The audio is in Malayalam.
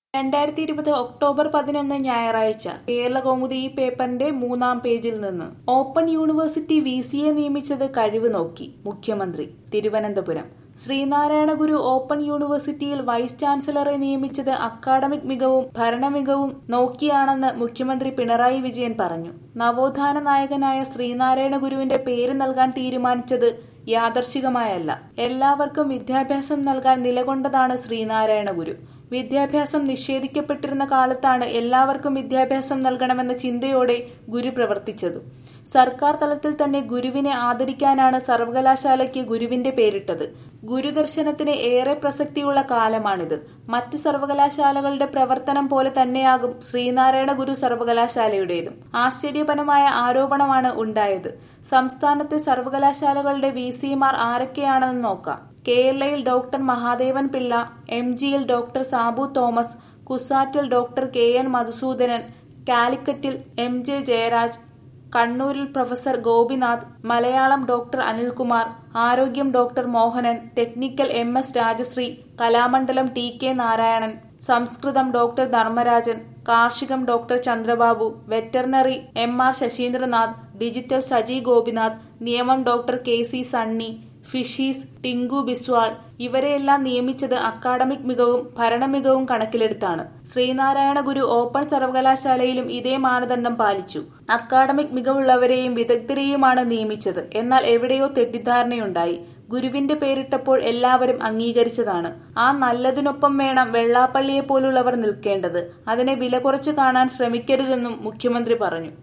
രണ്ടായിരത്തി ഇരുപത് ഒക്ടോബർ പതിനൊന്ന് ഞായറാഴ്ച കേരളകൗമുദി ഈ പേപ്പറിന്റെ മൂന്നാം പേജിൽ നിന്ന് ഓപ്പൺ യൂണിവേഴ്സിറ്റി വി സിയെ നിയമിച്ചത് കഴിവ് നോക്കി മുഖ്യമന്ത്രി തിരുവനന്തപുരം ശ്രീനാരായണ ഗുരു ഓപ്പൺ യൂണിവേഴ്സിറ്റിയിൽ വൈസ് ചാൻസലറെ നിയമിച്ചത് അക്കാഡമിക് മികവും ഭരണമികവും നോക്കിയാണെന്ന് മുഖ്യമന്ത്രി പിണറായി വിജയൻ പറഞ്ഞു നവോത്ഥാന നായകനായ ശ്രീനാരായണ ഗുരുവിന്റെ പേര് നൽകാൻ തീരുമാനിച്ചത് യാദർശികമായല്ല എല്ലാവർക്കും വിദ്യാഭ്യാസം നൽകാൻ നിലകൊണ്ടതാണ് ശ്രീനാരായണ ഗുരു വിദ്യാഭ്യാസം നിഷേധിക്കപ്പെട്ടിരുന്ന കാലത്താണ് എല്ലാവർക്കും വിദ്യാഭ്യാസം നൽകണമെന്ന ചിന്തയോടെ ഗുരു പ്രവർത്തിച്ചത് സർക്കാർ തലത്തിൽ തന്നെ ഗുരുവിനെ ആദരിക്കാനാണ് സർവകലാശാലയ്ക്ക് ഗുരുവിന്റെ പേരിട്ടത് ഗുരുദർശനത്തിന് ഏറെ പ്രസക്തിയുള്ള കാലമാണിത് മറ്റ് സർവകലാശാലകളുടെ പ്രവർത്തനം പോലെ തന്നെയാകും ശ്രീനാരായണ ഗുരു സർവകലാശാലയുടേതും ആശ്ചര്യപരമായ ആരോപണമാണ് ഉണ്ടായത് സംസ്ഥാനത്തെ സർവകലാശാലകളുടെ വി സിമാർ ആരൊക്കെയാണെന്ന് നോക്കാം കേരളയിൽ ഡോക്ടർ മഹാദേവൻ പിള്ള എം ജിയിൽ ഡോക്ടർ സാബു തോമസ് കുസാറ്റിൽ ഡോക്ടർ കെ എൻ മധുസൂദനൻ കാലിക്കറ്റിൽ എം ജെ ജയരാജ് കണ്ണൂരിൽ പ്രൊഫസർ ഗോപിനാഥ് മലയാളം ഡോക്ടർ അനിൽകുമാർ ആരോഗ്യം doctor Mohanan technical M S Rajasree Kalamandalam T K Narayanan സംസ്കൃതം ഡോക്ടർ ധർമ്മരാജൻ കാർഷികം doctor Chandrababu veterinary M R Sasheendranath digital Saji Gopinath നിയമം doctor K C Sunny fisheries Tinku Biswal ഇവരെയെല്ലാം നിയമിച്ചത് അക്കാഡമിക് മികവും ഭരണമികവും കണക്കിലെടുത്താണ് ശ്രീനാരായണ ഗുരു ഓപ്പൺ സർവകലാശാലയിലും ഇതേ മാനദണ്ഡം പാലിച്ചു അക്കാഡമിക് മികവുള്ളവരെയും വിദഗ്ധരെയുമാണ് നിയമിച്ചത് എന്നാൽ എവിടെയോ തെറ്റിദ്ധാരണയുണ്ടായി ഗുരുവിന്റെ പേരിട്ടപ്പോൾ എല്ലാവരും അംഗീകരിച്ചതാണ് ആ നല്ലതിനൊപ്പം വേണം വെള്ളാപ്പള്ളിയെ പോലുള്ളവർ നിൽക്കേണ്ടത് അതിനെ വില കുറച്ചു കാണാൻ ശ്രമിക്കരുതെന്നും മുഖ്യമന്ത്രി പറഞ്ഞു